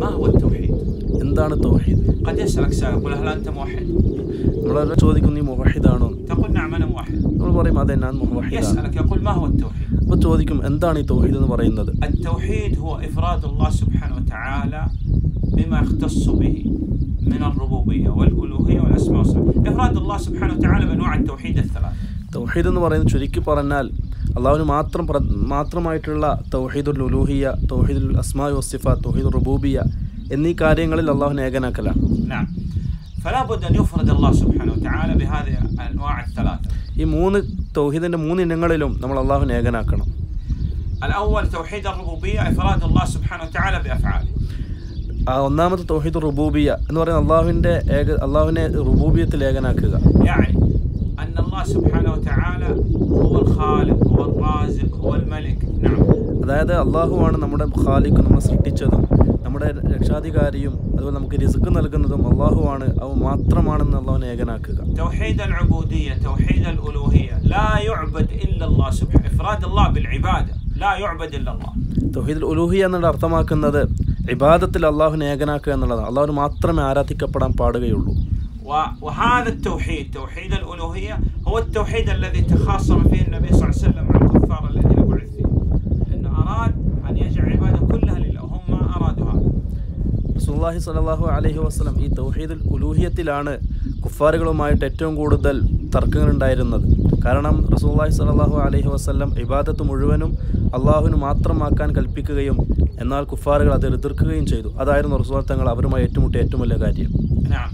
ما هو التوحيد؟ എന്താണ് തൗഹീദ് قد يسألك سائل يقول هل أنت موحد؟ നമ്മൾ ചോദിക്കും നീ മുവഹിദാണോ تقول نعم أنا موحد നമ്മൾ പറയും അതെ ഞാൻ മുവഹിദാണ് يسألك يقول ما هو التوحيد؟ അപ്പോൾ ചോദിക്കും എന്താണ് ഈ തൗഹീദ് എന്ന് പറയുന്നത് التوحيد هو إفراد الله سبحانه وتعالى بما يختص به من الربوبية والألوهية والأسماء والصفات إفراد الله سبحانه وتعالى بأنواع التوحيد الثلاث തൗഹീദ് എന്ന് പറയുന്നത് ചുരുക്കി പറഞ്ഞാൽ അള്ളാഹുവിന് മാത്രം പ്ര- മാത്രമായിട്ടുള്ള തൗഹീദുൽ ഉലൂഹിയ തൗഹീദുൽ അസ്മാ വസിഫ തൗഹീദുൽ റുബൂബിയ എന്നീ കാര്യങ്ങളിൽ അള്ളാഹുവിനെ ഏകനാക്കലാണ് نعم فلا بد أن يفرد الله سبحانه وتعالى بهذه الأنواع الثلاثة ഈ മൂന്ന് തൗഹീദിൻ്റെ മൂന്ന് ഇനങ്ങളിലും നമ്മൾ അള്ളാഹുവിനെ ഏകനാക്കണം الأول توحيد الربوبية إفراد الله سبحانه وتعالى بأفعاله ആ ഒന്നാമത്തെ തൗഹീദ് റുബൂബിയ എന്ന് പറയുന്നത് അള്ളാഹുവിൻ്റെ ഏക അള്ളാഹുവിനെ റുബൂബിയത്തിൽ ഏകനാക്കുക يعني أن الله سبحانه وتعالى هو الخالق هو الرازق هو الملك نعم അതായത് അള്ളാഹുവാണ് നമ്മുടെ ഖാലിക്ക് നമ്മളെ സൃഷ്ടിച്ചതും നമ്മുടെ രക്ഷാധികാരിയും അതുപോലെ നമുക്ക് റിസ്ക് നൽകുന്നതും അള്ളാഹുവാണ് അവ മാത്രമാണെന്ന് അള്ളാഹുവിനെ ഏകനാക്കുക توحيد العبودية توحيد الألوهية لا يعبد إلا الله سبحانه إفراد الله بالعبادة لا يعبد إلا الله തൗഹീദുൽ ഉലൂഹിയ എന്നുള്ള അർത്ഥമാക്കുന്നത് ഇബാദത്തിൽ അള്ളാഹുവിനെ ഏകനാക്കുക എന്നുള്ളതാണ് അള്ളാഹുവിന് മാത്രമേ ആരാധിക്കപ്പെടാൻ പാടുകയുള്ളൂ و- وهذا التوحيد توحيد الألوهية هو التوحيد الذي تخاصم فيه النبي صلى الله عليه وسلم مع الكفار الذين بعث فيه لأنه أراد أن يجعل العبادة كلها لله وهم ما أرادوا هذا റസൂലുള്ളാഹി സ്വല്ലല്ലാഹു അലൈഹി വസല്ലം ഈ തൗഹീദുൽ ഉലൂഹിയത്തിലാണ് കുഫാറുകളുമായിട്ട് ഏറ്റവും കൂടുതൽ തർക്കങ്ങളുണ്ടായിരുന്നത് കാരണം റസൂലുള്ളാഹി സ്വല്ലല്ലാഹു അലൈഹി വസല്ലം ഇബാദത്ത് മുഴുവനും അള്ളാഹുവിന് മാത്രമാക്കാൻ കൽപ്പിക്കുകയും എന്നാൽ കുഫാറുകൾ അത് എതിർക്കുകയും ചെയ്തു അതായിരുന്നു റസൂൽ തങ്ങൾ അവരുമായി ഏറ്റുമുട്ടിയ ഏറ്റവും വലിയ കാര്യം نعم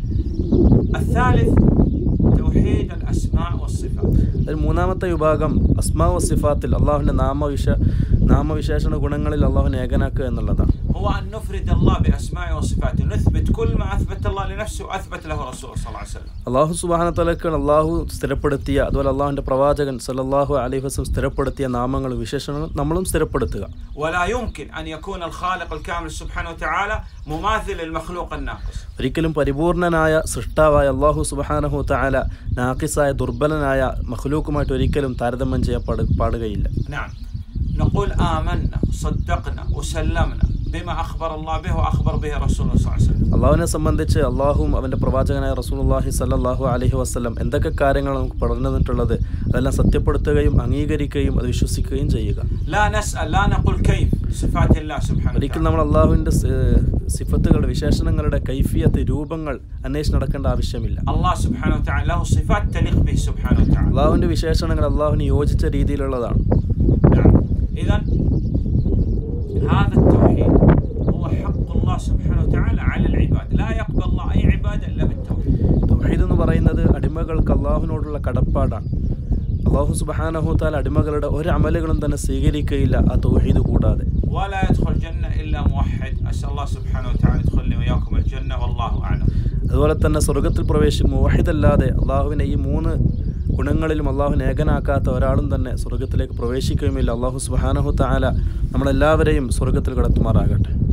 الثالث توحيد الأسماء والصفات അതിൽ മൂന്നാമത്തെ വിഭാഗം അസ്മാ വസിഫാത്തിൽ അള്ളാഹുവിൻ്റെ നാമവിശ നാമവിശേഷണ ഗുണങ്ങളിൽ അള്ളാഹുവിനെ ഏകനാക്കുക എന്നുള്ളതാണ് هو أن نفرد الله بأسمائه وصفاته نثبت كل ما أثبت الله لنفسه وأثبت له رسوله صلى الله عليه وسلم അള്ളാഹു സുബാനത്തലക്ക് അള്ളാഹു സ്ഥിരപ്പെടുത്തിയ അതുപോലെ അള്ളാഹുവിൻ്റെ പ്രവാചകൻ സല്ലല്ലാഹു അലൈഹി വസല്ലം സ്ഥിരപ്പെടുത്തിയ നാമങ്ങളും വിശേഷണങ്ങളും നമ്മളും സ്ഥിരപ്പെടുത്തുക ولا يمكن أن يكون الخالق الكامل سبحانه وتعالى مماثل للمخلوق الناقص ഒരിക്കലും പരിപൂർണനായ സൃഷ്ടാവായ അള്ളാഹു സുബഹാനഹു താല നാക്കിസായ ദുർബലനായ മഖ്ലൂക്കുമായിട്ട് ഒരിക്കലും താരതമ്യം ചെയ്യപ്പാട് പാടുകയില്ല نعم نقول آمنا صدقنا وسلمنا بما أخبر الله به وأخبر به رسوله صلى الله عليه وسلم അള്ളാഹുവിനെ സംബന്ധിച്ച് അള്ളാഹുവും അവൻ്റെ പ്രവാചകനായ റസൂലുള്ളാഹി സല്ലല്ലാഹു അലൈഹി വസല്ലം എന്തൊക്കെ കാര്യങ്ങൾ നമുക്ക് പറഞ്ഞു തന്നിട്ടുള്ളത് അതെല്ലാം സത്യപ്പെടുത്തുകയും അംഗീകരിക്കുകയും അത് വിശ്വസിക്കുകയും ചെയ്യുക لا نسأل لا نقول كيف صفات الله سبحانه ഒരിക്കലും وتعالى നമ്മൾ അള്ളാഹുവിൻ്റെ സിഫത്തുകളുടെ വിശേഷണങ്ങളുടെ കൈഫിയത്ത് രൂപങ്ങൾ അന്വേഷിച്ച് നടക്കേണ്ട ആവശ്യമില്ല الله سبحانه وتعالى له صفات تليق به سبحانه وتعالى അള്ളാഹുവിൻ്റെ വിശേഷണങ്ങൾ അള്ളാഹുവിന് യോജിച്ച രീതിയിലുള്ളതാണ് نعم إذا هذا التوحيد هو حق الله سبحانه وتعالى على العباد لا يقبل الله أي عبادة إلا بالتوحيد തൗഹീദ് എന്ന് പറയുന്നത് അടിമകൾക്ക് അള്ളാഹുവിനോടുള്ള കടപ്പാടാണ് അള്ളാഹു സുബഹാനഹു താൽ അടിമകളുടെ ഒരു അമലുകളും തന്നെ സ്വീകരിക്കുകയില്ല ആ തൗഹീദ് കൂടാതെ ولا يدخل الجنة إلا موحد أسأل الله سبحانه وتعالى يدخلني وإياكم الجنة والله أعلم അതുപോലെ തന്നെ സ്വർഗത്തിൽ പ്രവേശിക്കും മുവഹിദല്ലാതെ അള്ളാഹുവിനെ ഈ മൂന്ന് ഗുണങ്ങളിലും അള്ളാഹുവിനെ ഏകനാക്കാത്ത ഒരാളും തന്നെ സ്വർഗത്തിലേക്ക് പ്രവേശിക്കുകയുമില്ല അള്ളാഹു സുബഹാനഹു താല നമ്മളെല്ലാവരെയും സ്വർഗത്തിൽ കടത്തുമാറാകട്ടെ